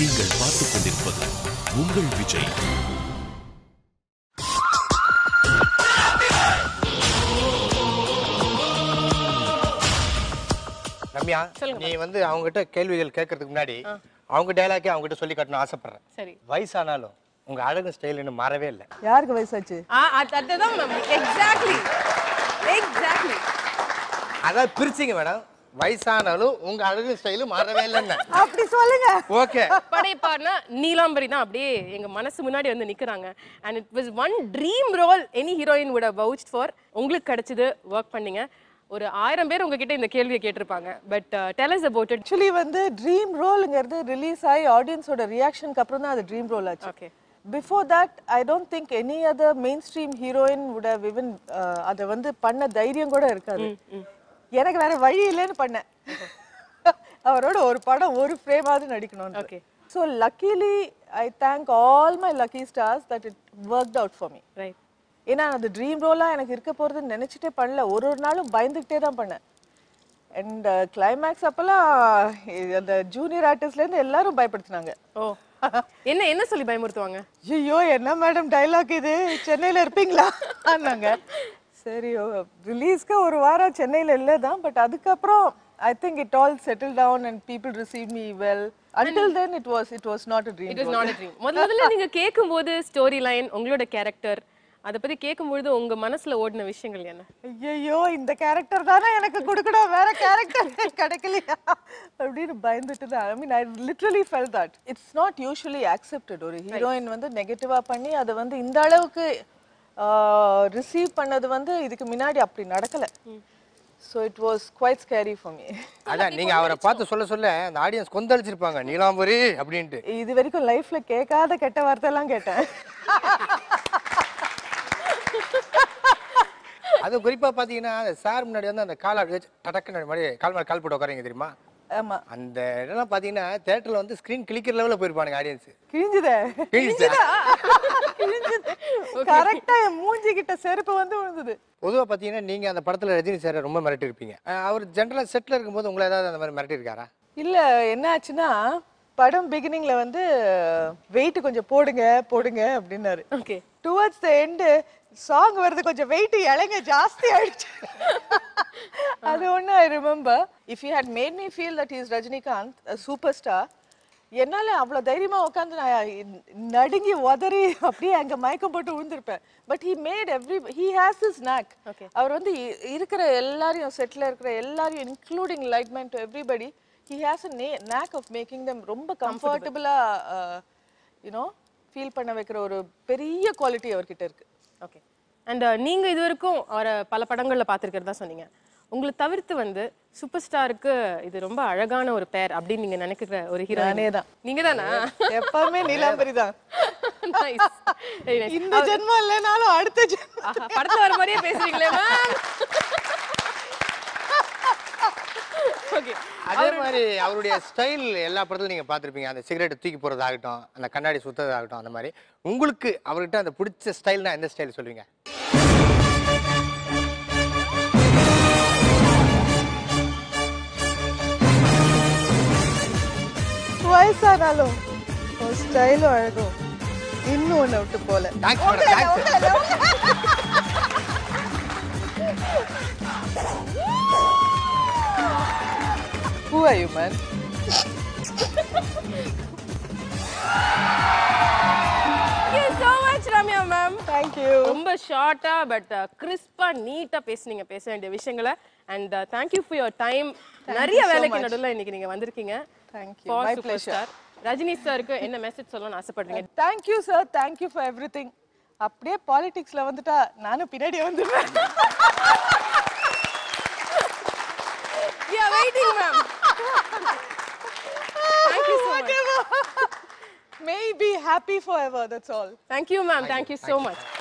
நீங்கள் பார்த்துக் கொண்டிருப்பது உங்கள் விஜய் ரம்யா சொல்லுங்க நீ வந்து அவங்ககிட்ட கேள்விகள் கேட்கறதுக்கு முன்னாடி அவங்க டைலாக்கே அவங்ககிட்ட சொல்லி காட்டணும் ஆசைப்படுறேன் சரி வயசானாலும் உங்க அழகு ஸ்டைல் இன்னும் மாறவே இல்லை யாருக்கு வயசாச்சு ஆ அது- அதுதான் மேம் எக்ஸாக்ட்லி எக்ஸாக்ட்லி அதான் பிரிச்சிங்க மேடம் வயசானாலும் உங்க அழகு ஸ்டைல் மாறவே இல்லைன்னு அப்படி சொல்லுங்க ஓகே படைப்பார்னா நீலாம்பரி தான் அப்படியே எங்க மனசு முன்னாடி வந்து நிக்கிறாங்க and it was one dream role any heroine would have vouched for உங்களுக்கு கிடைச்சது ஒர்க் பண்ணீங்க ஒரு ஆயிரம் பேர் உங்ககிட்ட இந்த கேள்வியை கேட்டிருப்பாங்க but tell us about it actually வந்து ட்ரீம் ரோல்ங்கிறது ரிலீஸ் ஆகி ஆடியன்ஸோட ரியாக்ஷனுக்கு அப்புறம் தான் அது ட்ரீம் ரோல் ஆச்சு okay before that I don't think any other mainstream heroine would have even அதை வந்து பண்ண தைரியம் கூட இருக்காது எனக்கு வேற வழி இல்லைன்னு பண்ணேன் அவரோட ஒரு படம் ஒரு ஃப்ரேமாவது நடிக்கணும்னு Okay. So luckily I thank all my lucky stars that it work out for me right ஏன்னா அந்த ட்ரீம் ரோலாக எனக்கு இருக்க போகிறதுன்னு நினச்சிட்டே பண்ணல ஒரு ஒரு நாளும் பயந்துக்கிட்டே தான் பண்ணேன் அண்ட் கிளைமேக்ஸ் அப்போல்லாம் அந்த ஜூனியர் ஆர்டிஸ்ட்லேருந்து எல்லாரும் பயப்படுத்தினாங்க ஓ என்ன என்ன சொல்லி பயமுறுத்துவாங்க ஐயோ என்ன மேடம் டைலாக் இது சென்னையில் இருப்பீங்களா ஆனாங்க சரி ரிலீஸ்க்கு ஒரு வாரம் சென்னையில் இல்லை தான் பட் அதுக்கப்புறம் I think it all settle down and people receive me well until then it was it was not a dream it is not a dream முதல்ல முதல்ல நீங்க கேட்கும்போது ஸ்டோரி லைன் உங்களோட கேரக்டர் அதை பத்தி கேட்கும்பொழுது உங்க மனசுல ஓடின விஷயங்கள் என்ன ஐயோ இந்த கேரக்டர் தானே எனக்கு கொடுக்கணும் வேற கேரக்டர் கிடைக்கலையா அப்படின்னு பயந்துட்டு தான் I mean I literally fell that it's not usually accepted ஒரு ஹீரோயின் வந்து நெகட்டிவா பண்ணி அதை வந்து இந்த அளவுக்கு ரிசீவ் பண்ணது வந்து இதுக்கு முன்னாடி அப்படி நடக்கல so it was quite scary for me அதான் நீங்க அவரை பார்த்து சொல்ல சொல்ல அந்த ஆடியன்ஸ் கொந்தளிச்சிருப்பாங்க நீலாம்பரி அப்படின்ட்டு இது வரைக்கும் லைஃப்ல கேட்காத கெட்ட வார்த்தையெல்லாம் கேட்டேன் அது குறிப்பா பாத்தீங்கன்னா அந்த சார் முன்னாடி வந்து அந்த கால் அப்படி வச்சு டடக்குன்னு மாதிரி கால் மேல கால் போட்டு உட்காரீங்க தெரியுமா ஆமா அந்த இதெல்லாம் பாத்தீங்கன்னா தேட்டர்ல வந்து ஸ்கிரீன் கிளிக்கிற லெவலில் போயிருப்பானுங்க ஆடியன்ஸ் கிழிஞ்சுதே கிழிஞ்சுதா? கிழிஞ்சுது கரெக்டா என் மூஞ்சி கிட்ட செருப்பு வந்து விழுந்தது பொதுவா பாத்தீங்கன்னா நீங்க அந்த படத்துல ரஜினி சார் ரொம்ப மிரட்டி இருப்பீங்க அவர் ஜென்ரலா செட்ல இருக்கும்போது உங்களை ஏதாவது அந்த மாதிரி மிரட்டி இருக்காரா இல்ல என்ன ஆச்சுன்னா படம் பிகினிங்ல வந்து வெயிட் கொஞ்சம் போடுங்க போடுங்க அப்படின்னாரு okay towards the end song வருது கொஞ்சம் வெயிட் இலைங்க ஜாஸ்தி ஆயிடுச்சு அது ஒன்று I remember if you had made me feel that is Rajinikanth super star என்னால அவ்வளோ தைரியமா உட்காந்து நான் நடுங்கி உதறி அப்படியே அங்க மயக்கம் போட்டு விழுந்திருப்பேன் but he made every he has is knack Okay. அவர் வந்து இ- இருக்கிற எல்லாரையும் செட்டில் இருக்கிற எல்லாரையும் including like man to everybody he has a knack of making them ரொம்ப கம்ஃபர்டபுளா யூனோ ஃபீல் பண்ண வைக்கிற ஒரு பெரிய குவாலிட்டி அவர்கிட்ட இருக்கு ஓகே அண்ட் நீங்க இது வரைக்கும் அவரை பல படங்கள்ல பார்த்துருக்கிறதா சொன்னீங்க உங்களை தவிர்த்து வந்து சூப்பர் ஸ்டாருக்கு இது ரொம்ப அழகான ஒரு பேர் அப்படின்னு நீங்க நினைக்கிற ஒரு ஹீரோ நானே தான். நீங்க தானா எப்பவுமே நீலாம்பரி தான் Nice. Very nice. இந்த ஜென்மம் இல்லைனாலும் அடுத்த ஜென்மம் ஆஹா, படத்துல வர மாதிரியே பேசுறீங்களே மேம் ஓகே அதே மாதிரி அவருடைய ஸ்டைல் எல்லா படத்துலையும் நீங்க பார்த்திருப்பீங்க அந்த சிகரெட் தூக்கி போறதாகட்டும் அந்த கண்ணாடி சுத்ததாகட்டும் அந்த மாதிரி உங்களுக்கு அவர்கிட்ட அந்த பிடிச்ச ஸ்டைல்னா எந்த ஸ்டைல் சொல்லுவீங்க வயசானாலும் ஒரு ஸ்டைலும் அழகும் இன்னும் ஒண்ணு விட்டு போல thanks madam thanks Who are you, man? Thank you so much Ramya ma'am Thank you. ரொம்ப ஷார்ட்டா பட் கிறிஸ்பா நீட்டா பேசுனீங்க பேச வேண்டிய விஷயங்களை and thank you for your time நிறைய you so வேலைக்கு much. நடுவுல இன்னைக்கு நீங்க வந்திருக்கீங்க Thank you. For My Superstar. pleasure. Rajini சாருக்கு என்ன மெசேஜ் சொல்லணும்னு ஆசைப்படுறீங்க Thank you, sir. Thank you for everything. அப்படியே பாலிடிக்ஸ்ல வந்துட்டா நானும் பின்னாடி வந்துடுவேன் We are waiting, ma'am. Thank you so much. May be happy forever, that's all. Thank you, ma'am. Thank you so much.